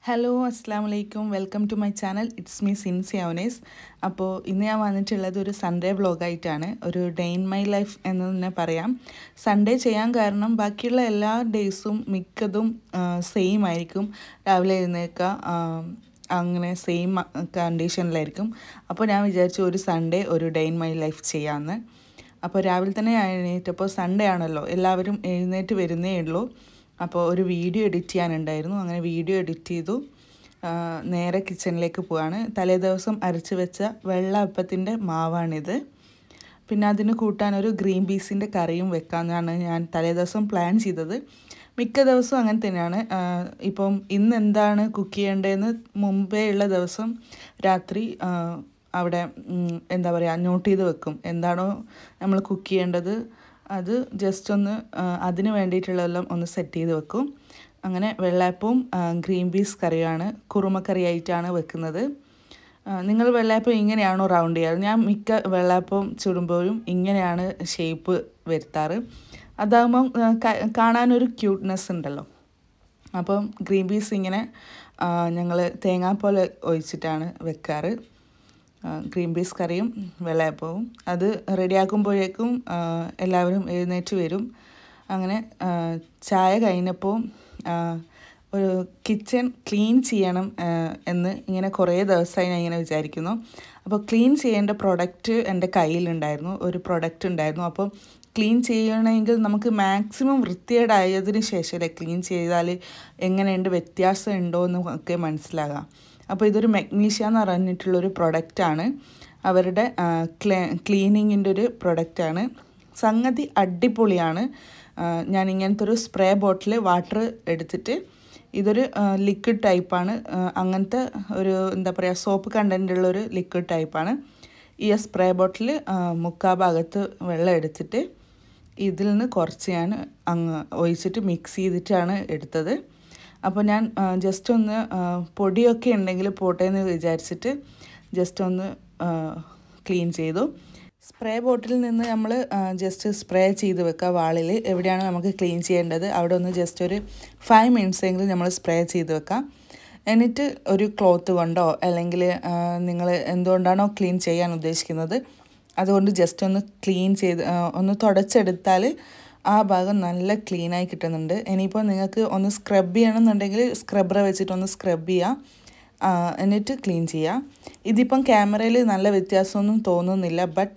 hello അസ്സാം വലൈക്കും welcome to my channel it's me Sincy അവനേസ് അപ്പോൾ ഇന്ന് ഞാൻ വന്നിട്ടുള്ളത് ഒരു സൺഡേ വ്ളോഗായിട്ടാണ് ഒരു ഡേ ഇൻ മൈ ലൈഫ് എന്ന് തന്നെ പറയാം സൺഡേ ചെയ്യാൻ കാരണം ബാക്കിയുള്ള എല്ലാ ഡേയ്സും മിക്കതും സെയിം ആയിരിക്കും രാവിലെ എഴുന്നേൽക്കുക ആ, അങ്ങനെ സെയിം കണ്ടീഷനിലായിരിക്കും അപ്പോൾ ഞാൻ വിചാരിച്ചു ഒരു സൺഡേ ഒരു ഡേ ഇൻ മൈ ലൈഫ് ചെയ്യാമെന്ന് അപ്പോൾ രാവിലെ തന്നെ ഞാൻ എഴുന്നേറ്റപ്പോൾ സൺഡേ ആണല്ലോ എല്ലാവരും എഴുന്നേറ്റ് വരുന്നേ ഉള്ളൂ അപ്പോൾ ഒരു വീഡിയോ എഡിറ്റ് ചെയ്യാനുണ്ടായിരുന്നു അങ്ങനെ വീഡിയോ എഡിറ്റ് ചെയ്തു ആ, നേരെ കിച്ചണിലേക്ക് പോവാണ് തലേ ദിവസം അരച്ച് വെച്ച വെള്ള അപ്പത്തിൻ്റെ മാവാണിത് പിന്നെ അതിന് കൂട്ടാൻ ഒരു ഗ്രീൻ പീസിൻ്റെ കറിയും വെക്കാമെന്നാണ് ഞാൻ തലേ ദിവസം പ്ലാൻ ചെയ്തത് മിക്ക ദിവസവും അങ്ങനെ തന്നെയാണ് ആ, ഇപ്പം ഇന്ന് എന്താണ് കുക്ക് ചെയ്യേണ്ടതെന്ന് മുമ്പേ ഉള്ള ദിവസം രാത്രി ആ, അവിടെ ഉം, എന്താ പറയുക നോട്ട് ചെയ്ത് വെക്കും എന്താണോ നമ്മൾ കുക്ക് ചെയ്യേണ്ടത് അത് ജസ്റ്റ് ഒന്ന് ആ, അതിന് വേണ്ടിയിട്ടുള്ളതെല്ലാം ഒന്ന് സെറ്റ് ചെയ്ത് വെക്കും അങ്ങനെ വെള്ളയപ്പവും ആ, ഗ്രീൻ പീസ് കറിയാണ് കുറുമക്കറിയായിട്ടാണ് വെക്കുന്നത് ആ, നിങ്ങൾ വെള്ളയപ്പം ഇങ്ങനെയാണോ റൗണ്ട് ചെയ്യാറ് ഞാൻ മിക്ക വെള്ളയപ്പം ചുടുമ്പോഴും ഇങ്ങനെയാണ് ഷേപ്പ് വരുത്താറ് അതാകുമ്പം ആ, ക- കാണാനൊരു ക്യൂട്ട്നെസ് ഉണ്ടല്ലോ അപ്പം ഗ്രീൻ പീസ് ഇങ്ങനെ ഞങ്ങൾ തേങ്ങാപ്പോലെ ഒഴിച്ചിട്ടാണ് വെക്കാറ് ആ, ഗ്രീൻ പീസ് കറിയും വെള്ളയപ്പവും അത് റെഡിയാക്കുമ്പോഴേക്കും ആ, എല്ലാവരും എഴുന്നേറ്റ് വരും അങ്ങനെ ആ, ചായ കഴിഞ്ഞപ്പോൾ ആ, ഒരു കിച്ചൺ ക്ലീൻ ചെയ്യണം ആ, എന്ന് ഇങ്ങനെ കുറേ ദിവസമായി ഞാൻ ഇങ്ങനെ വിചാരിക്കുന്നു അപ്പോൾ ക്ലീൻ ചെയ്യേണ്ട പ്രൊഡക്റ്റ് എൻ്റെ കയ്യിലുണ്ടായിരുന്നു ഒരു പ്രൊഡക്റ്റ് ഉണ്ടായിരുന്നു അപ്പോൾ ക്ലീൻ ചെയ്യണമെങ്കിൽ നമുക്ക് മാക്സിമം വൃത്തികേടായതിന് ശേഷമല്ലേ ക്ലീൻ ചെയ്താൽ എങ്ങനെയുണ്ട് വ്യത്യാസം ഉണ്ടോ എന്ന് ഒക്കെ മനസ്സിലാകാം അപ്പോൾ ഇതൊരു മെഗ്നീഷ്യ എന്ന് പറഞ്ഞിട്ടുള്ളൊരു പ്രൊഡക്റ്റാണ് അവരുടെ ക്ലീനിങ്ങിൻ്റെ ഒരു പ്രൊഡക്റ്റാണ് സംഗതി അടിപൊളിയാണ് ആ, ഞാൻ ഇങ്ങനത്തെ ഒരു സ്പ്രേ ബോട്ടിൽ വാട്ടർ എടുത്തിട്ട് ഇതൊരു ലിക്വിഡ് ടൈപ്പാണ് അങ്ങനത്തെ ഒരു എന്താ പറയുക സോപ്പ് കണ്ടൻ്റ് ഉള്ളൊരു ലിക്വിഡ് ടൈപ്പാണ് ഈ സ്പ്രേ ബോട്ടിൽ മുക്കാ ഭാഗത്ത് വെള്ളം എടുത്തിട്ട് ഇതിൽ നിന്ന് കുറച്ച് ഞാൻ അങ്ങ് ഒഴിച്ചിട്ട് മിക്സ് ചെയ്തിട്ടാണ് എടുത്തത് അപ്പോൾ ഞാൻ ജസ്റ്റ് ഒന്ന് ആ, പൊടിയൊക്കെ ഉണ്ടെങ്കിൽ പോട്ടെ എന്ന് വിചാരിച്ചിട്ട് ജസ്റ്റ് ഒന്ന് ക്ലീൻ ചെയ്തു സ്പ്രേ ബോട്ടിൽ നിന്ന് നമ്മൾ ജസ്റ്റ് സ്പ്രേ ചെയ്ത് വെക്കുക വാളിൽ എവിടെയാണ് നമുക്ക് ക്ലീൻ ചെയ്യേണ്ടത് അവിടെ ഒന്ന് ജസ്റ്റ് ഒരു ഫൈവ് മിനിറ്റ്സ് എങ്കിലും നമ്മൾ സ്പ്രേ ചെയ്ത് വെക്കാം എന്നിട്ട് ഒരു ക്ലോത്ത് കൊണ്ടോ അല്ലെങ്കിൽ നിങ്ങൾ എന്തുകൊണ്ടാണോ ക്ലീൻ ചെയ്യാൻ ഉദ്ദേശിക്കുന്നത് അതുകൊണ്ട് ജസ്റ്റ് ഒന്ന് ക്ലീൻ ചെയ്ത് ആ, ഒന്ന് തുടച്ചെടുത്താൽ ആ ഭാഗം നല്ല ക്ലീനായി കിട്ടുന്നുണ്ട് ഇനിയിപ്പോൾ നിങ്ങൾക്ക് ഒന്ന് സ്ക്രബ് ചെയ്യണമെന്നുണ്ടെങ്കിൽ സ്ക്രബ്ബർ വെച്ചിട്ട് ഒന്ന് സ്ക്രബ് ചെയ്യാം ആ, എന്നിട്ട് ക്ലീൻ ചെയ്യാം ഇതിപ്പം ക്യാമറയിൽ നല്ല വ്യത്യാസമൊന്നും തോന്നുന്നില്ല ബട്ട്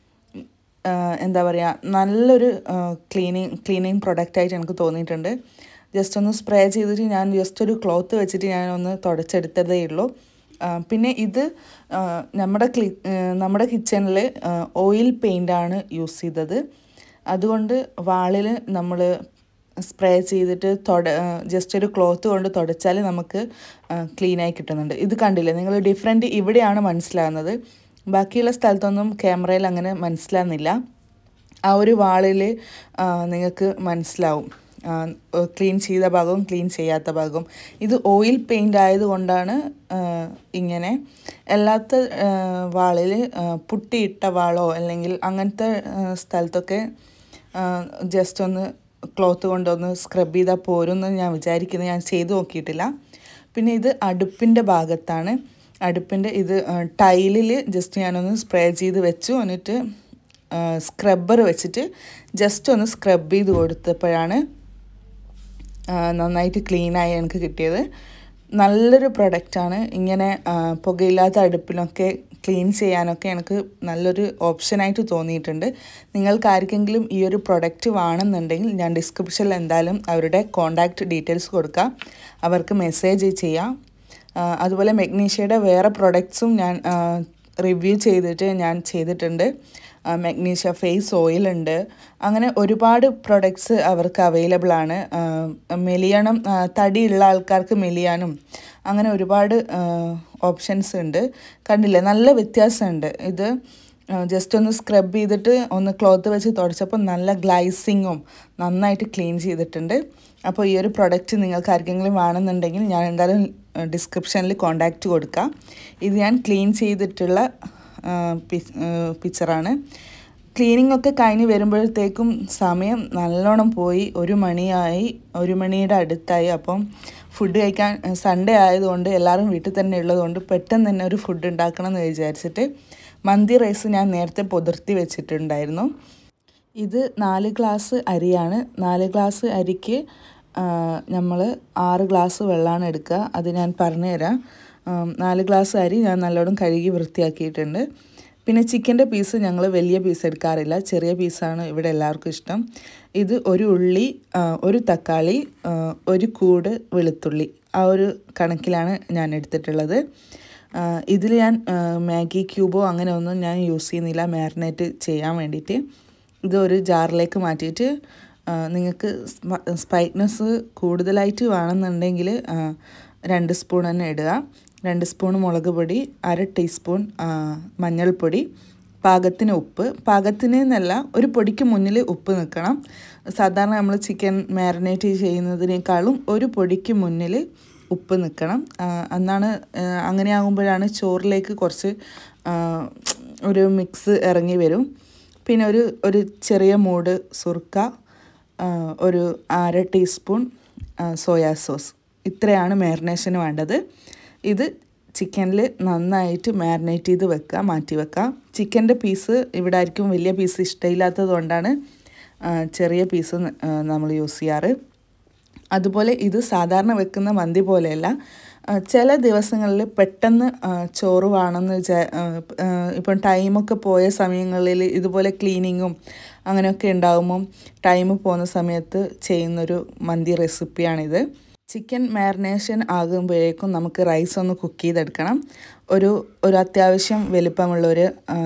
എന്താ പറയുക നല്ലൊരു ക്ലീനിങ് ക്ലീനിങ് പ്രൊഡക്റ്റായിട്ട് എനിക്ക് തോന്നിയിട്ടുണ്ട് ജസ്റ്റ് ഒന്ന് സ്പ്രേ ചെയ്തിട്ട് ഞാൻ ജസ്റ്റ് ഒരു ക്ലോത്ത് വെച്ചിട്ട് ഞാൻ ഒന്ന് തുടച്ചെടുത്തതേ ഉള്ളൂ ആ, പിന്നെ ഇത് ആ, നമ്മുടെ ക്ലി ആ, നമ്മുടെ കിച്ചണിൽ ഓയിൽ പെയിൻ്റാണ് യൂസ് ചെയ്തത് അതുകൊണ്ട് വാളിൽ നമ്മൾ സ്പ്രേ ചെയ്തിട്ട് തൊട ജസ്റ്റ് ഒരു ക്ലോത്ത് കൊണ്ട് തുടച്ചാൽ നമുക്ക് ക്ലീനായി കിട്ടുന്നുണ്ട് ഇത് കണ്ടില്ലേ നിങ്ങൾ ഡിഫറെൻറ്റ് ഇവിടെയാണ് മനസ്സിലാകുന്നത് ബാക്കിയുള്ള സ്ഥലത്തൊന്നും ക്യാമറയിൽ അങ്ങനെ മനസ്സിലാകുന്നില്ല ആ ഒരു വാളിൽ നിങ്ങൾക്ക് മനസ്സിലാവും ക്ലീൻ ചെയ്ത ഭാഗവും ക്ലീൻ ചെയ്യാത്ത ഭാഗവും ഇത് ഓയിൽ പെയിൻ്റ് ആയതുകൊണ്ടാണ് ആ, ഇങ്ങനെ അല്ലാത്ത വാളിൽ പുട്ടിയിട്ട വാളോ അല്ലെങ്കിൽ അങ്ങനത്തെ ആ, സ്ഥലത്തൊക്കെ ജസ്റ്റ് ഒന്ന് ക്ലോത്ത് കൊണ്ടൊന്ന് സ്ക്രബ് ചെയ്താൽ പോരുമെന്ന് ഞാൻ വിചാരിക്കുന്നത് ഞാൻ ചെയ്തു നോക്കിയിട്ടില്ല പിന്നെ ഇത് അടുപ്പിൻ്റെ ഭാഗത്താണ് അടുപ്പിൻ്റെ ഇത് ടൈലിൽ ജസ്റ്റ് ഞാനൊന്ന് സ്പ്രേ ചെയ്ത് വെച്ചു എന്നിട്ട് സ്ക്രബ്ബർ വെച്ചിട്ട് ജസ്റ്റ് ഒന്ന് സ്ക്രബ് ചെയ്ത് കൊടുത്തപ്പോഴാണ് ആ, നന്നായിട്ട് ക്ലീനായി എനിക്ക് കിട്ടിയത് നല്ലൊരു പ്രൊഡക്റ്റാണ് ഇങ്ങനെ ആ, പുകയില്ലാത്ത അടുപ്പിലൊക്കെ ക്ലീൻ ചെയ്യാനൊക്കെ എനിക്ക് നല്ലൊരു ഓപ്ഷനായിട്ട് തോന്നിയിട്ടുണ്ട് നിങ്ങൾക്ക് ആർക്കെങ്കിലും ഈ ഒരു പ്രൊഡക്റ്റ് വേണമെന്നുണ്ടെങ്കിൽ ഞാൻ ഡിസ്ക്രിപ്ഷനിൽ എന്തായാലും അവരുടെ കോൺടാക്റ്റ് ഡീറ്റെയിൽസ് കൊടുക്കാം അവർക്ക് മെസ്സേജ് ചെയ്യാം ആ, അതുപോലെ മെഗ്നീഷ്യയുടെ വേറെ പ്രൊഡക്ട്സും ഞാൻ റിവ്യൂ ചെയ്തിട്ട് ഞാൻ ചെയ്തിട്ടുണ്ട് മെഗ്നീഷ്യ ഫേസ് ഓയിൽ ഉണ്ട് അങ്ങനെ ഒരുപാട് പ്രൊഡക്ട്സ് അവർക്ക് അവൈലബിൾ ആണ് ആ, മെലിയണം ആ, തടിയുള്ള ആൾക്കാർക്ക് മെലിയാനും അങ്ങനെ ഒരുപാട് ഓപ്ഷൻസ് ഉണ്ട് കണ്ടില്ലേ നല്ല വ്യത്യാസമുണ്ട് ഇത് ജസ്റ്റ് ഒന്ന് സ്ക്രബ് ചെയ്തിട്ട് ഒന്ന് ക്ലോത്ത് വെച്ച് തുടച്ചപ്പോൾ നല്ല ഗ്ലൈസിങ്ങും നന്നായിട്ട് ക്ലീൻ ചെയ്തിട്ടുണ്ട് അപ്പോൾ ഈ ഒരു പ്രൊഡക്റ്റ് നിങ്ങൾക്ക് ആർക്കെങ്കിലും വേണമെന്നുണ്ടെങ്കിൽ ഞാൻ എന്തായാലും ഡിസ്ക്രിപ്ഷനിൽ കോണ്ടാക്റ്റ് കൊടുക്കാം ഇത് ഞാൻ ക്ലീൻ ചെയ്തിട്ടുള്ള പിക്ചറാണ് ക്ലീനിങ് ഒക്കെ കഴിഞ്ഞ് വരുമ്പോഴത്തേക്കും സമയം നല്ലോണം പോയി ഒരു മണിയായി ഒരു മണിയുടെ അടുത്തായി അപ്പം ഫുഡ് കഴിക്കാൻ സൺഡേ ആയതുകൊണ്ട് എല്ലാവരും വീട്ടിൽ തന്നെ ഉള്ളതുകൊണ്ട് പെട്ടെന്ന് തന്നെ ഒരു ഫുഡ് ഉണ്ടാക്കണം എന്ന് വിചാരിച്ചിട്ട് മന്തി റൈസ് ഞാൻ നേരത്തെ പൊതിർത്തി വെച്ചിട്ടുണ്ടായിരുന്നു ഇത് നാല് ഗ്ലാസ് അരിയാണ് നാല് ഗ്ലാസ് അരിക്ക് നമ്മൾ ആറ് ഗ്ലാസ് വെള്ളമാണ് എടുക്കുക അത് ഞാൻ പറഞ്ഞുതരാം ആം, നാല് ഗ്ലാസ് അരി ഞാൻ നല്ലോണം കഴുകി വൃത്തിയാക്കിയിട്ടുണ്ട് പിന്നെ ചിക്കൻ്റെ പീസ് ഞങ്ങൾ വലിയ പീസ് എടുക്കാറില്ല ചെറിയ പീസാണ് ഇവിടെ എല്ലാവർക്കും ഇഷ്ടം ഇത് ഒരു ഉള്ളി ആ, ഒരു തക്കാളി ആ, ഒരു കൂട് വെളുത്തുള്ളി ആ ഒരു കണക്കിലാണ് ഞാൻ എടുത്തിട്ടുള്ളത് ഇതിൽ ഞാൻ ആ, മാഗി ക്യൂബോ അങ്ങനെ ഒന്നും ഞാൻ യൂസ് ചെയ്യുന്നില്ല മാരിനേറ്റ് ചെയ്യാൻ വേണ്ടിയിട്ട് ഇത് ഒരു ജാറിലേക്ക് മാറ്റിയിട്ട് ആ, നിങ്ങൾക്ക് സ്പൈറ്റ്നസ് കൂടുതലായിട്ട് വേണമെന്നുണ്ടെങ്കിൽ ആ, രണ്ട് സ്പൂൺ തന്നെ ഇടുക രണ്ട് സ്പൂൺ മുളക് പൊടി അര ടീസ്പൂൺ ആ, മഞ്ഞൾപ്പൊടി പാകത്തിന് ഉപ്പ് പാകത്തിന് എന്നല്ല ഒരു പൊടിക്ക് മുന്നിൽ ഉപ്പ് നിൽക്കണം സാധാരണ നമ്മൾ ചിക്കൻ മാരിനേറ്റ് ചെയ്യുന്നതിനേക്കാളും ഒരു പൊടിക്ക് മുന്നിൽ ഉപ്പ് നിൽക്കണം ആ, എന്നാണ് ആ, അങ്ങനെ ആകുമ്പോഴാണ് ചോറിലേക്ക് കുറച്ച് ആ, ഒരു മിക്സ് ഇറങ്ങി വരും പിന്നെ ഒരു ഒരു ചെറിയ മൂട് സുർക്ക ആ, ഒരു അര ടീസ്പൂൺ സോയാ സോസ് ഇത്രയാണ് മാരിനേഷന് വേണ്ടത് ഇത് ചിക്കനിൽ നന്നായിട്ട് മാരിനേറ്റ് ചെയ്ത് വെക്കുക മാറ്റി വെക്കുക ചിക്കൻ്റെ പീസ് ഇവിടെ ആയിരിക്കും വലിയ പീസ് ഇഷ്ടമില്ലാത്തത് കൊണ്ടാണ് ആ, ചെറിയ പീസ് നമ്മൾ യൂസ് ചെയ്യാറ് അതുപോലെ ഇത് സാധാരണ വെക്കുന്ന മന്തി പോലെയല്ല ആ, ചില ദിവസങ്ങളിൽ പെട്ടെന്ന് ആ, ചോറ് വേണമെന്ന് വിചാ ആ, ആ, ഇപ്പം ടൈമൊക്കെ പോയ സമയങ്ങളിൽ ഇതുപോലെ ക്ലീനിങ്ങും അങ്ങനെയൊക്കെ ഉണ്ടാകുമ്പം ടൈം പോകുന്ന സമയത്ത് ചെയ്യുന്നൊരു മന്തി റെസിപ്പിയാണിത് ചിക്കൻ മാരിനേഷൻ ആകുമ്പോഴേക്കും നമുക്ക് റൈസ് ഒന്ന് കുക്ക് ചെയ്തെടുക്കണം ഒരു ഒരു അത്യാവശ്യം വലിപ്പമുള്ളൊരു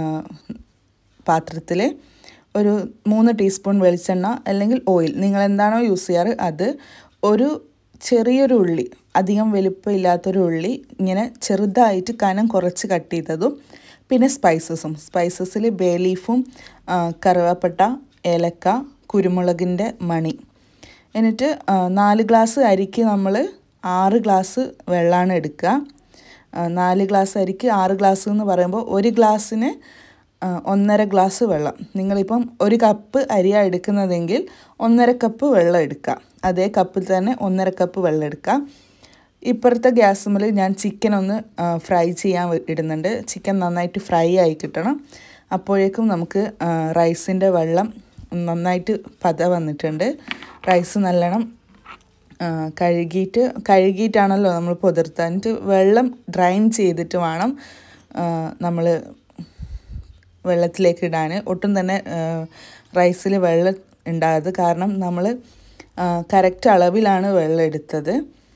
പാത്രത്തിൽ ഒരു മൂന്ന് ടീസ്പൂൺ വെളിച്ചെണ്ണ അല്ലെങ്കിൽ ഓയിൽ നിങ്ങൾ എന്താണോ യൂസ് ചെയ്യാറ് അത് ഒരു ചെറിയൊരു ഉള്ളി അധികം വലിപ്പമില്ലാത്തൊരു ഉള്ളി ഇങ്ങനെ ചെറുതായിട്ട് കനം കുറച്ച് കട്ട് ചെയ്തതും പിന്നെ സ്പൈസസും സ്പൈസസിൽ ബേ ലീഫും ആ, കറുവാപ്പട്ട ഏലക്ക കുരുമുളകിൻ്റെ മണി എന്നിട്ട് ആ, നാല് ഗ്ലാസ് അരിക്ക് നമ്മൾ ആറ് ഗ്ലാസ് വെള്ളമാണ് എടുക്കുക ആ, നാല് ഗ്ലാസ് അരിക്ക് ആറ് ഗ്ലാസ് എന്ന് പറയുമ്പോൾ ഒരു ഗ്ലാസ്സിന് ആ, ഒന്നര ഗ്ലാസ് വെള്ളം നിങ്ങളിപ്പം ഒരു കപ്പ് അരിയാണ് എടുക്കുന്നതെങ്കിൽ ഒന്നര കപ്പ് വെള്ളം എടുക്കുക അതേ കപ്പിൽ തന്നെ ഒന്നര കപ്പ് വെള്ളം എടുക്കുക ഇപ്പുറത്തെ ഗ്യാസുമ്മൽ ഞാൻ ചിക്കൻ ഒന്ന് ഫ്രൈ ചെയ്യാൻ വെ- ഇടുന്നുണ്ട് ചിക്കൻ നന്നായിട്ട് ഫ്രൈ ആയി കിട്ടണം അപ്പോഴേക്കും നമുക്ക് റൈസിൻ്റെ വെള്ളം നന്നായിട്ട് പത വന്നിട്ടുണ്ട് റൈസ് നല്ലോണം ആ, കഴുകിയിട്ട് കഴുകിയിട്ടാണല്ലോ നമ്മൾ പുതിർത്താൻ എന്നിട്ട് വെള്ളം ഡ്രൈൻ ചെയ്തിട്ട് വേണം നമ്മൾ വെള്ളത്തിലേക്ക് ഇടാൻ ഒട്ടും തന്നെ റൈസിൽ വെള്ളം ഉണ്ടാകരുത് കാരണം നമ്മൾ കറക്റ്റ് അളവിലാണ് വെള്ളം എടുത്തത്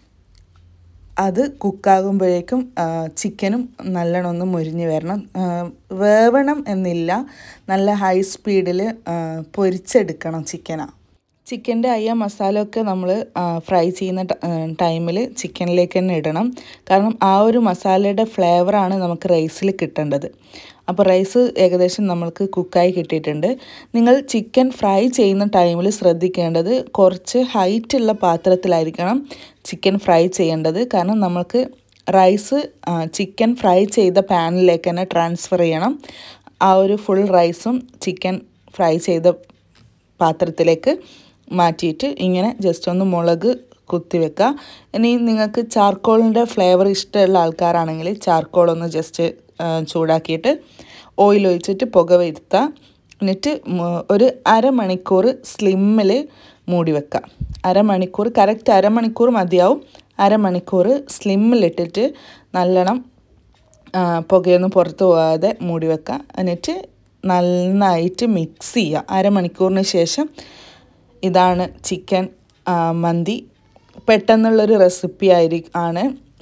അത് കുക്കാകുമ്പോഴേക്കും ചിക്കനും നല്ലോണം ഒന്ന് മുരിഞ്ഞ് വരണം ആ, വേവണം എന്നില്ല നല്ല ഹൈ സ്പീഡിൽ പൊരിച്ചെടുക്കണം ചിക്കനാണ് ചിക്കൻ്റെ അയ്യ മസാല ഒക്കെ നമ്മൾ ഫ്രൈ ചെയ്യുന്ന ടൈമിൽ ചിക്കനിലേക്ക് തന്നെ ഇടണം കാരണം ആ ഒരു മസാലയുടെ ഫ്ലേവറാണ് നമുക്ക് റൈസിൽ കിട്ടേണ്ടത് അപ്പോൾ റൈസ് ഏകദേശം നമ്മൾക്ക് കുക്കായി കിട്ടിയിട്ടുണ്ട് നിങ്ങൾ ചിക്കൻ ഫ്രൈ ചെയ്യുന്ന ടൈമിൽ ശ്രദ്ധിക്കേണ്ടത് കുറച്ച് ഹൈറ്റുള്ള പാത്രത്തിലായിരിക്കണം ചിക്കൻ ഫ്രൈ ചെയ്യേണ്ടത് കാരണം നമുക്ക് റൈസ് ചിക്കൻ ഫ്രൈ ചെയ്ത പാനിലേക്ക് തന്നെ ട്രാൻസ്ഫർ ചെയ്യണം ആ ഒരു ഫുൾ റൈസും ചിക്കൻ ഫ്രൈ ചെയ്ത പാത്രത്തിലേക്ക് മാറ്റിയിട്ട് ഇങ്ങനെ ജസ്റ്റ് ഒന്ന് മുളക് കുത്തി വെക്കുക ഇനി നിങ്ങൾക്ക് ചാർക്കോളിൻ്റെ ഫ്ലേവർ ഇഷ്ടമുള്ള ആൾക്കാരാണെങ്കിൽ ചാർക്കോൾ ഒന്ന് ജസ്റ്റ് ചൂടാക്കിയിട്ട് ഓയിൽ ഒഴിച്ചിട്ട് പുക വരുത്തുക എന്നിട്ട് മ- ഒരു അരമണിക്കൂർ സ്ലിമ്മിൽ മൂടി വെക്കുക അരമണിക്കൂർ കറക്റ്റ് അരമണിക്കൂർ മതിയാവും അരമണിക്കൂർ സ്ലിമ്മിലിട്ടിട്ട് നല്ലോണം ആ, പുകയൊന്നും പുറത്ത് പോകാതെ മൂടി വെക്കുക എന്നിട്ട് നന്നായിട്ട് മിക്സ് ചെയ്യുക അരമണിക്കൂറിന് ശേഷം ഇതാണ് ചിക്കൻ മന്തി പെട്ടെന്നുള്ളൊരു റെസിപ്പി ആയിരി ആണ്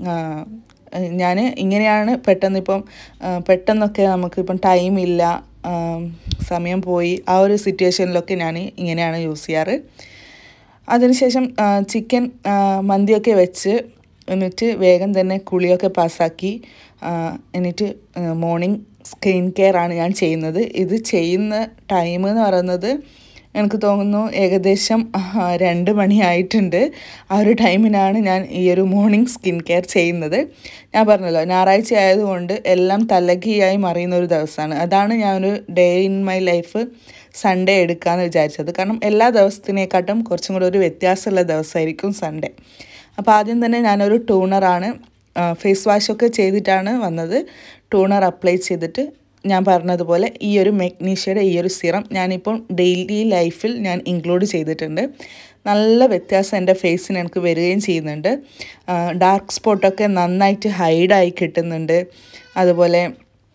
ഞാൻ ഇങ്ങനെയാണ് പെട്ടെന്ന് ഇപ്പം ആ, പെട്ടെന്നൊക്കെ നമുക്കിപ്പം ടൈമില്ല സമയം പോയി ആ ഒരു സിറ്റുവേഷനിലൊക്കെ ഞാൻ ഇങ്ങനെയാണ് യൂസ് ചെയ്യാറ് അതിനുശേഷം ആ, ചിക്കൻ ആ, മന്തിയൊക്കെ വെച്ച് എന്നിട്ട് വേഗം തന്നെ കുളിയൊക്കെ പാസ്സാക്കി ആ, എന്നിട്ട് മോർണിംഗ് സ്കിൻ കെയർ ആണ് ഞാൻ ചെയ്യുന്നത് ഇത് ചെയ്യുന്ന ടൈം എന്ന് പറയുന്നത് എനിക്ക് തോന്നുന്നു ഏകദേശം ആ, രണ്ട് മണിയായിട്ടുണ്ട് ആ ഒരു ടൈമിനാണ് ഞാൻ ഈ ഒരു മോർണിംഗ് സ്കിൻ കെയർ ചെയ്യുന്നത് ഞാൻ പറഞ്ഞല്ലോ ഞായറാഴ്ച ആയതുകൊണ്ട് എല്ലാം തലകിയായി മറിയുന്ന ഒരു ദിവസമാണ് അതാണ് ഞാനൊരു day in my life Sunday എടുക്കാമെന്ന് വിചാരിച്ചത് കാരണം എല്ലാ ദിവസത്തിനേക്കാട്ടും കുറച്ചും കൂടെ ഒരു വ്യത്യാസമുള്ള ദിവസമായിരിക്കും സൺഡേ അപ്പോൾ ആദ്യം തന്നെ ഞാനൊരു ടൂണറാണ് ഫേസ് വാഷൊക്കെ ചെയ്തിട്ടാണ് വന്നത് ടൂണർ അപ്ലൈ ചെയ്തിട്ട് ഞാൻ പറഞ്ഞതുപോലെ ഈ ഒരു മെഗ്നീഷ്യയുടെ ഈ ഒരു സിറം ഞാനിപ്പോൾ ഡെയിലി ലൈഫിൽ ഞാൻ ഇൻക്ലൂഡ് ചെയ്തിട്ടുണ്ട് നല്ല വ്യത്യാസം എൻ്റെ ഫേസിന് എനിക്ക് വരികയും ചെയ്യുന്നുണ്ട് ഡാർക്ക് സ്പോട്ടൊക്കെ നന്നായിട്ട് ഹൈഡായി കിട്ടുന്നുണ്ട് അതുപോലെ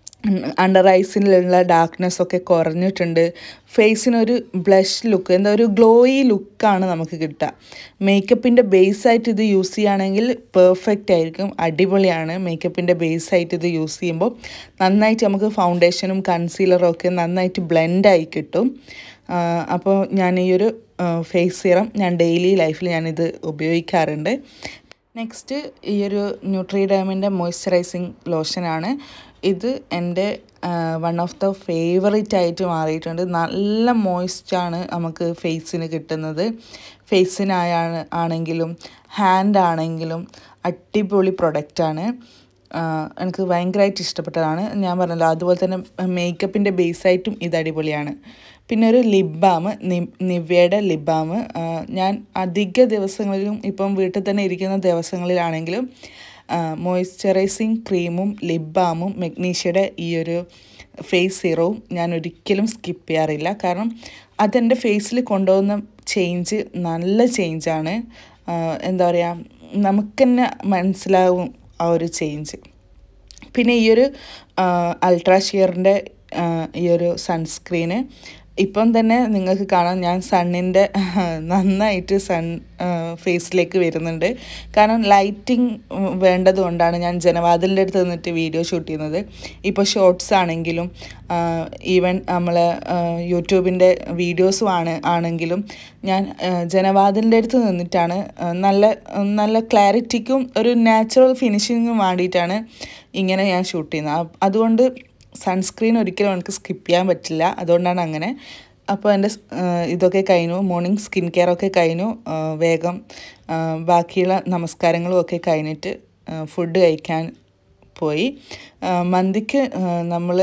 അണ്ടർ ഐസിലുള്ള ഡാർക്ക്നെസ് ഒക്കെ കുറഞ്ഞിട്ടുണ്ട് ഫേസിനൊരു ബ്ലഷ് ലുക്ക് എന്താ ഒരു ഗ്ലോയി ലുക്കാണ് നമുക്ക് കിട്ടുക മേക്കപ്പിൻ്റെ ബേസായിട്ട് ഇത് യൂസ് ചെയ്യുകയാണെങ്കിൽ പെർഫെക്റ്റ് ആയിരിക്കും അടിപൊളിയാണ് മേക്കപ്പിൻ്റെ ബേസായിട്ട് ഇത് യൂസ് ചെയ്യുമ്പോൾ നന്നായിട്ട് നമുക്ക് ഫൗണ്ടേഷനും കൺസീലറും ഒക്കെ നന്നായിട്ട് ബ്ലെൻഡായി കിട്ടും അപ്പോൾ ഞാൻ ഈ ഒരു ഫേസ് സിറം ഞാൻ ഡെയിലി ലൈഫിൽ ഞാനിത് ഉപയോഗിക്കാറുണ്ട് നെക്സ്റ്റ് ഈ ഒരു ന്യൂട്രിഡാമിൻ്റെ മോയ്സ്ചറൈസിങ് ലോഷനാണ് ഇത് എൻ്റെ വൺ ഓഫ് ദ ഫേവറേറ്റ് ആയിട്ട് മാറിയിട്ടുണ്ട് നല്ല മോയ്സ്റ്റാണ് നമുക്ക് ഫേസിന് കിട്ടുന്നത് ഫേസിനായാണ് ആണെങ്കിലും ഹാൻഡ് ആണെങ്കിലും അടിപൊളി പ്രൊഡക്റ്റാണ് എനിക്ക് ഭയങ്കരമായിട്ട് ഇഷ്ടപ്പെട്ടതാണ് ഞാൻ പറഞ്ഞല്ലോ അതുപോലെ തന്നെ മേക്കപ്പിൻ്റെ ബേസായിട്ടും ഇത് അടിപൊളിയാണ് പിന്നെ ഒരു ലിപ് ബാം നിവ്യയുടെ ലിപ് ബാം ഞാൻ അധിക ദിവസങ്ങളിലും ഇപ്പം വീട്ടിൽ തന്നെ ഇരിക്കുന്ന ദിവസങ്ങളിലാണെങ്കിലും മോയ്സ്ചറൈസിങ് ക്രീമും ലിപ് ബാമും മെഗ്നീഷ്യയുടെ ഈ ഒരു ഫേസ് സീറവും ഞാൻ ഒരിക്കലും സ്കിപ്പ് ചെയ്യാറില്ല കാരണം അതെൻ്റെ ഫേസിൽ കൊണ്ടുപോകുന്ന ചേഞ്ച് നല്ല ചേഞ്ചാണ് എന്താ പറയുക നമുക്ക് തന്നെ മനസ്സിലാവും ആ ഒരു ചേഞ്ച് പിന്നെ ഈ ഒരു അൾട്രാ ഷിയറിൻ്റെ ഈ ഒരു സൺസ്ക്രീന് ഇപ്പം തന്നെ നിങ്ങൾക്ക് കാണാം ഞാൻ സണ്ണിൻ്റെ നന്നായിട്ട് സൺ ഫേസിലേക്ക് വരുന്നുണ്ട് കാരണം ലൈറ്റിംഗ് വേണ്ടത് കൊണ്ടാണ് ഞാൻ ജനവാതിലിൻ്റെ അടുത്ത് നിന്നിട്ട് വീഡിയോ ഷൂട്ട് ചെയ്യുന്നത് ഇപ്പോൾ ഷോർട്സ് ആണെങ്കിലും ഈവൻ നമ്മൾ യൂട്യൂബിൻ്റെ വീഡിയോസും ആണ് ആണെങ്കിലും ഞാൻ ജനവാതിലിൻ്റെ അടുത്ത് നിന്നിട്ടാണ് നല്ല നല്ല ക്ലാരിറ്റിക്കും ഒരു നാച്ചുറൽ ഫിനിഷിങ്ങും വേണ്ടിയിട്ടാണ് ഇങ്ങനെ ഞാൻ ഷൂട്ട് ചെയ്യുന്നത് അതുകൊണ്ട് സൺസ്ക്രീൻ ഒരിക്കലും എനിക്ക് സ്കിപ്പ് ചെയ്യാൻ പറ്റില്ല അതുകൊണ്ടാണ് അങ്ങനെ അപ്പോൾ എൻ്റെ ഇതൊക്കെ കഴിഞ്ഞു മോർണിംഗ് സ്കിൻ കെയർ ഒക്കെ കഴിഞ്ഞു വേഗം ബാക്കിയുള്ള നമസ്കാരങ്ങളും ഒക്കെ കഴിഞ്ഞിട്ട് ഫുഡ് കഴിക്കാൻ പോയി മന്തിക്ക് നമ്മൾ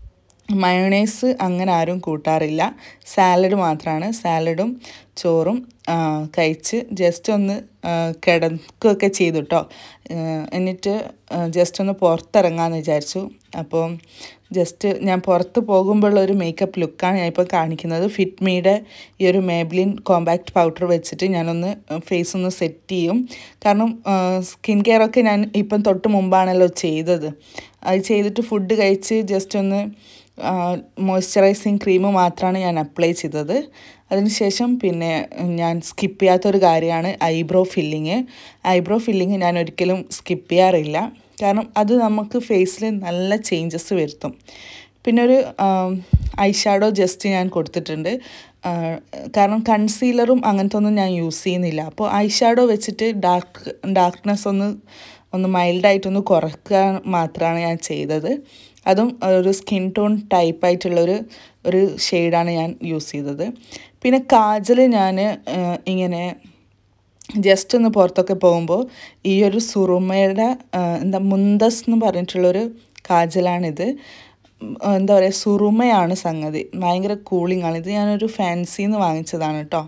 മയോണൈസ് അങ്ങനെ ആരും കൂട്ടാറില്ല സാലഡ് മാത്രമാണ് സാലഡും ചോറും കഴിച്ച് ജസ്റ്റ് ഒന്ന് കിടക്കുകയൊക്കെ ചെയ്തു കേട്ടോ എന്നിട്ട് ജസ്റ്റ് ഒന്ന് പുറത്തിറങ്ങാമെന്ന് വിചാരിച്ചു അപ്പോൾ ജസ്റ്റ് ഞാൻ പുറത്ത് പോകുമ്പോഴുള്ള ഒരു മേക്കപ്പ് ലുക്കാണ് ഞാനിപ്പോൾ കാണിക്കുന്നത് ഫിറ്റ്മിയുടെ ഈ ഒരു മേബ്ലിൻ കോമ്പാക്റ്റ് പൗഡർ വെച്ചിട്ട് ഞാനൊന്ന് ഫേസ് ഒന്ന് സെറ്റ് ചെയ്യും കാരണം സ്കിൻ കെയർ ഒക്കെ ഞാൻ ഇപ്പം തൊട്ട് മുമ്പാണല്ലോ ചെയ്തത് അത് ചെയ്തിട്ട് ഫുഡ് കഴിച്ച് ജസ്റ്റ് ഒന്ന് മോയ്സ്ചറൈസിങ് ക്രീം മാത്രമാണ് ഞാൻ അപ്ലൈ ചെയ്തത് അതിനുശേഷം പിന്നെ ഞാൻ സ്കിപ്പ് ചെയ്യാത്തൊരു കാര്യമാണ് ഐബ്രോ ഫില്ലിങ് ഐബ്രോ ഫില്ലിങ് ഞാൻ ഒരിക്കലും സ്കിപ്പ് ചെയ്യാറില്ല കാരണം അത് നമുക്ക് ഫേസിൽ നല്ല ചേഞ്ചസ് വരുത്തും പിന്നെ ഒരു ഐ ഷാഡോ ജസ്റ്റ് ഞാൻ കൊടുത്തിട്ടുണ്ട് കാരണം കൺസീലറും അങ്ങനത്തെ ഒന്നും ഞാൻ യൂസ് ചെയ്യുന്നില്ല അപ്പോൾ ഐ ഷാഡോ വെച്ചിട്ട് ഡാർക്ക് ഡാർക്ക്നെസ് ഒന്ന് ഒന്ന് മൈൽഡായിട്ടൊന്ന് കുറക്കുക മാത്രമാണ് ഞാൻ ചെയ്തത് അതും ഒരു സ്കിൻ ടോൺ ടൈപ്പായിട്ടുള്ളൊരു ഒരു ഷെയ്ഡാണ് ഞാൻ യൂസ് ചെയ്തത് പിന്നെ കാജൽ ഞാൻ ഇങ്ങനെ ജസ്റ്റ് ഒന്ന് പുറത്തൊക്കെ പോകുമ്പോൾ ഈ ഒരു സുറുമയുടെ എന്താ മുന്തസ് എന്ന് പറഞ്ഞിട്ടുള്ളൊരു കാജലാണിത് എന്താ പറയുക സുറുമയാണ് സംഗതി ഭയങ്കര കൂളിംഗ് ആണ് ഇത് ഞാനൊരു ഫാൻസിന്ന് വാങ്ങിച്ചതാണ് കേട്ടോ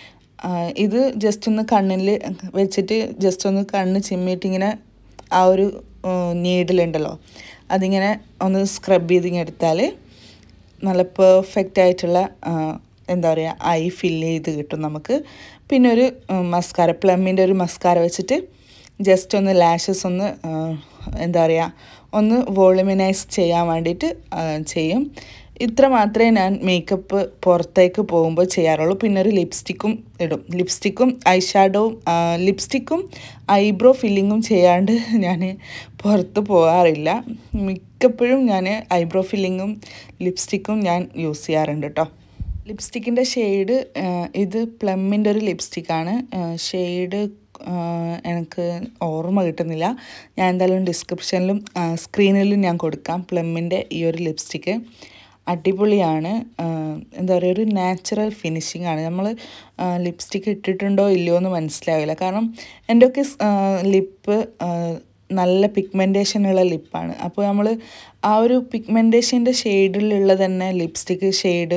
ഇത് ജസ്റ്റ് ഒന്ന് കണ്ണിൽ വെച്ചിട്ട് ജസ്റ്റ് ഒന്ന് കണ്ണ് ചിമ്മിയിട്ട് ആ ഒരു നീഡിലുണ്ടല്ലോ അതിങ്ങനെ ഒന്ന് സ്ക്രബ് ചെയ്തിങ്ങനെ എടുത്താൽ നല്ല പെർഫെക്റ്റ് ആയിട്ടുള്ള എന്താ പറയുക ഐ ഫില്ല് ചെയ്ത് കിട്ടും നമുക്ക് പിന്നെ ഒരു മസ്കാര പ്ലമ്മിൻ്റെ ഒരു മസ്കാര വെച്ചിട്ട് ജസ്റ്റ് ഒന്ന് ലാഷസ് ഒന്ന് എന്താ പറയുക ഒന്ന് വോളിമിനൈസ് ചെയ്യാൻ വേണ്ടിയിട്ട് ചെയ്യും ഇത്ര മാത്രമേ ഞാൻ മേക്കപ്പ് പുറത്തേക്ക് പോകുമ്പോൾ ചെയ്യാറുള്ളൂ പിന്നെ ഒരു ലിപ്സ്റ്റിക്കും ഇടും ലിപ്സ്റ്റിക്കും ഐ ഷാഡോവും ലിപ്സ്റ്റിക്കും ഐബ്രോ ഫില്ലിങ്ങും ചെയ്യാണ്ട് ഞാൻ പുറത്ത് പോകാറില്ല മിക്കപ്പോഴും ഞാൻ ഐബ്രോ ഫില്ലിങ്ങും ലിപ്സ്റ്റിക്കും ഞാൻ യൂസ് ചെയ്യാറുണ്ട് കേട്ടോ ലിപ്സ്റ്റിക്കിൻ്റെ ഷെയ്ഡ് ഇത് പ്ലമ്മിൻ്റെ ഒരു ലിപ്സ്റ്റിക്കാണ് ഷെയ്ഡ് എനിക്ക് ഓർമ്മ കിട്ടുന്നില്ല ഞാൻ എന്തായാലും ഡിസ്ക്രിപ്ഷനിലും സ്ക്രീനിലും ഞാൻ കൊടുക്കാം പ്ലമ്മിൻ്റെ ഈ ഒരു ലിപ്സ്റ്റിക്ക് അടിപൊളിയാണ് എന്താ പറയുക ഒരു നാച്ചുറൽ ഫിനിഷിംഗ് ആണ് നമ്മൾ ലിപ്സ്റ്റിക്ക് ഇട്ടിട്ടുണ്ടോ ഇല്ലയോ എന്ന് മനസ്സിലാവില്ല കാരണം എൻ്റെയൊക്കെ ലിപ്പ് നല്ല പിഗ്മെൻറ്റേഷനുള്ള ലിപ്പാണ് അപ്പോൾ നമ്മൾ ആ ഒരു പിഗ്മെൻറ്റേഷൻ്റെ ഷെയ്ഡിലുള്ള തന്നെ ലിപ്സ്റ്റിക്ക് ഷെയ്ഡ്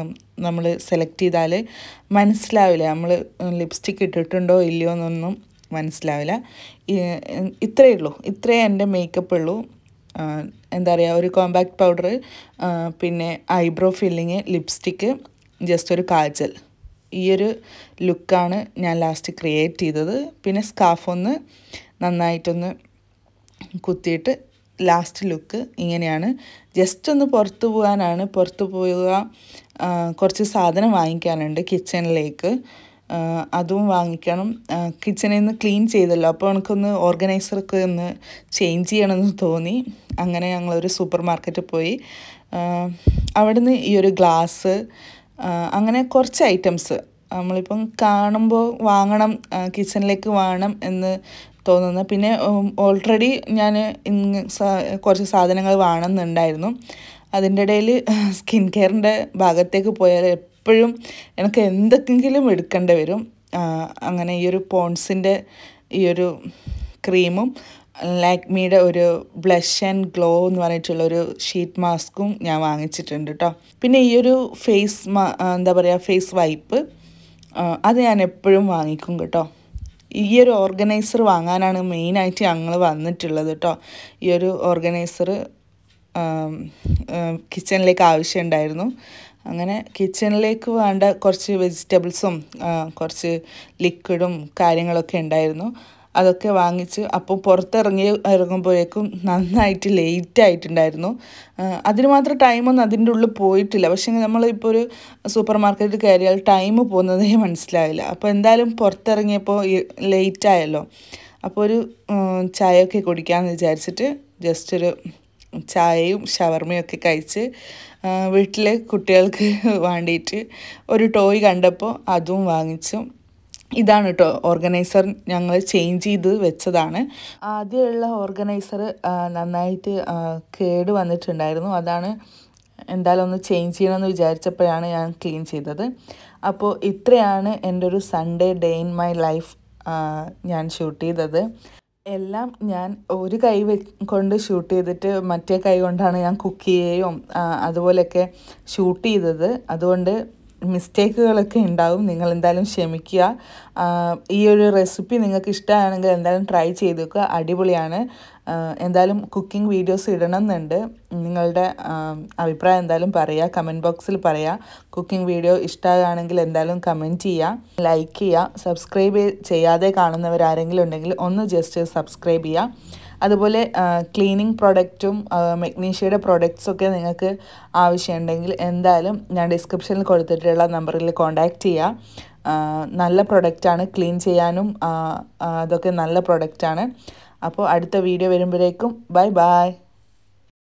നമ്മൾ സെലക്ട് ചെയ്താൽ മനസ്സിലാവില്ല നമ്മൾ ലിപ്സ്റ്റിക്ക് ഇട്ടിട്ടുണ്ടോ ഇല്ലയോ എന്നൊന്നും മനസ്സിലാവില്ല ഈ- ഇത്രയേ ഉള്ളൂ ഇത്രയേ എൻ്റെ മേക്കപ്പ് ഉള്ളൂ ആ, എന്താ പറയുക ഒരു കോമ്പാക്ട് പൗഡർ പിന്നെ ഐബ്രോ ഫില്ലിങ് ലിപ്സ്റ്റിക്ക് ജസ്റ്റ് ഒരു കാജൽ ഈ ഒരു ലുക്കാണ് ഞാൻ ലാസ്റ്റ് ക്രിയേറ്റ് ചെയ്തത് പിന്നെ സ്കാഫ് ഒന്ന് നന്നായിട്ടൊന്ന് കുത്തിയിട്ട് ലാസ്റ്റ് ലുക്ക് ഇങ്ങനെയാണ് ജസ്റ്റ് ഒന്ന് പുറത്ത് പോകാനാണ് പുറത്ത് പോവുക ആ, കുറച്ച് സാധനം വാങ്ങിക്കാനുണ്ട് കിച്ചണിലേക്ക് ആ, അതും വാങ്ങിക്കണം കിച്ചണിൽ നിന്ന് ക്ലീൻ ചെയ്തല്ലോ അപ്പോൾ എനിക്കൊന്ന് ഓർഗനൈസറൊക്കെ ഒന്ന് ചേഞ്ച് ചെയ്യണമെന്ന് തോന്നി അങ്ങനെ ഞങ്ങളൊരു സൂപ്പർ മാർക്കറ്റിൽ പോയി ആ, അവിടുന്ന് ഈ ഒരു ഗ്ലാസ് അങ്ങനെ കുറച്ച് ഐറ്റംസ് നമ്മളിപ്പം കാണുമ്പോൾ വാങ്ങണം കിച്ചണിലേക്ക് വേണം എന്ന് തോന്നുന്നു പിന്നെ ഓൾറെഡി ഞാൻ കുറച്ച് സാധനങ്ങൾ വാങ്ങുന്നുണ്ടായിരുന്നു അതിൻ്റെ ഇടയിൽ സ്കിൻ കെയറിൻ്റെ ഭാഗത്തേക്ക് പോയാൽ എപ്പോഴും എനിക്ക് എന്തൊക്കെങ്കിലും എടുക്കേണ്ടി വരും ആ, അങ്ങനെ ഈ ഒരു പോൺസിൻ്റെ ഈ ഒരു ക്രീമും ലാക്മിയുടെ ഒരു ബ്ലഷ് ആൻഡ് ഗ്ലോ എന്ന് പറഞ്ഞിട്ടുള്ള ഒരു ഷീറ്റ് മാസ്കും ഞാൻ വാങ്ങിച്ചിട്ടുണ്ട് കേട്ടോ പിന്നെ ഈ ഒരു ഫേസ് എന്താ പറയുക ഫേസ് വൈപ്പ് അത് ഞാൻ എപ്പോഴും വാങ്ങിക്കും കേട്ടോ ഈ ഒരു ഓർഗനൈസർ വാങ്ങാനാണ് മെയിനായിട്ട് ഞങ്ങൾ വന്നിട്ടുള്ളത് കേട്ടോ ഈ ഒരു ഓർഗനൈസർ കിച്ചണിലേക്ക് ആവശ്യമുണ്ടായിരുന്നു അങ്ങനെ കിച്ചണിലേക്ക് വേണ്ട കുറച്ച് വെജിറ്റബിൾസും കുറച്ച് ലിക്വിഡും കാര്യങ്ങളൊക്കെ ഉണ്ടായിരുന്നു അതൊക്കെ വാങ്ങിച്ച് അപ്പോൾ പുറത്തിറങ്ങി ഇറങ്ങുമ്പോഴേക്കും നന്നായിട്ട് ലേറ്റ് ആയിട്ടുണ്ടായിരുന്നു ആ, അതിന് മാത്രം ടൈമൊന്നും അതിൻ്റെ ഉള്ളിൽ പോയിട്ടില്ല പക്ഷേ നമ്മളിപ്പോൾ ഒരു സൂപ്പർ മാർക്കറ്റിൽ കയറിയാൽ ടൈം പോകുന്നതേ മനസ്സിലാവില്ല അപ്പോൾ എന്തായാലും പുറത്തിറങ്ങിയപ്പോൾ ലേറ്റ് ആയല്ലോ അപ്പോൾ ഒരു ഉം, ചായയൊക്കെ കുടിക്കാമെന്ന് വിചാരിച്ചിട്ട് ജസ്റ്റ് ഒരു ചായയും ഷവർമയും ഒക്കെ കഴിച്ച് ആ, വീട്ടിലെ കുട്ടികൾക്ക് വേണ്ടിയിട്ട് ഒരു ടോയ് കണ്ടപ്പോൾ അതും വാങ്ങിച്ചു ഇതാണ് കേട്ടോ ഓർഗനൈസർ ഞങ്ങൾ ചേഞ്ച് ചെയ്ത് വെച്ചതാണ് ആദ്യമുള്ള ഓർഗനൈസർ നന്നായിട്ട് ആ, കേട് വന്നിട്ടുണ്ടായിരുന്നു അതാണ് എന്തായാലും ഒന്ന് ചേഞ്ച് ചെയ്യണമെന്ന് വിചാരിച്ചപ്പോഴാണ് ഞാൻ ക്ലീൻ ചെയ്തത് അപ്പോൾ ഇത്രയാണ് എൻ്റെ ഒരു Sunday day in my life ഞാൻ ഷൂട്ട് ചെയ്തത് എല്ലാം ഞാൻ ഒരു കൈ വെ കൊണ്ട് ഷൂട്ട് ചെയ്തിട്ട് മറ്റേ കൈ കൊണ്ടാണ് ഞാൻ കുക്ക് ചെയ്യുകയും ആ, അതുപോലെയൊക്കെ ഷൂട്ട് ചെയ്തത് അതുകൊണ്ട് മിസ്റ്റേക്കുകളൊക്കെ ഉണ്ടാവും നിങ്ങൾ എന്തായാലും ക്ഷമിക്കുക ആ, ഈ ഒരു റെസിപ്പി നിങ്ങൾക്ക് ഇഷ്ടമാണെങ്കിൽ എന്തായാലും ട്രൈ ചെയ്ത് നോക്കുക അടിപൊളിയാണ് ആ, എന്തായാലും കുക്കിംഗ് വീഡിയോസ് ഇടണം എന്നുണ്ട് നിങ്ങളുടെ ആ, അഭിപ്രായം എന്തായാലും പറയുക കമൻറ്റ് ബോക്സിൽ പറയുക കുക്കിംഗ് വീഡിയോ ഇഷ്ടമാണെങ്കിൽ എന്തായാലും കമൻറ്റ് ചെയ്യുക ലൈക്ക് ചെയ്യുക സബ്സ്ക്രൈബ് ചെയ്യാതെ കാണുന്നവരാരെങ്കിലും ഉണ്ടെങ്കിൽ ഒന്ന് ജസ്റ്റ് സബ്സ്ക്രൈബ് ചെയ്യുക അതുപോലെ ക്ലീനിങ് പ്രൊഡക്റ്റും മെഗ്നീഷ്യയുടെ പ്രൊഡക്ട്സൊക്കെ നിങ്ങൾക്ക് ആവശ്യമുണ്ടെങ്കിൽ എന്തായാലും ഞാൻ ഡിസ്ക്രിപ്ഷനിൽ കൊടുത്തിട്ടുള്ള നമ്പറിൽ കോൺടാക്റ്റ് ചെയ്യുക ആ, നല്ല പ്രൊഡക്റ്റാണ് ക്ലീൻ ചെയ്യാനും ആ, ആ, അതൊക്കെ നല്ല പ്രൊഡക്റ്റാണ് അപ്പോൾ അടുത്ത വീഡിയോ വരുമ്പോഴേക്കും ബൈ ബൈ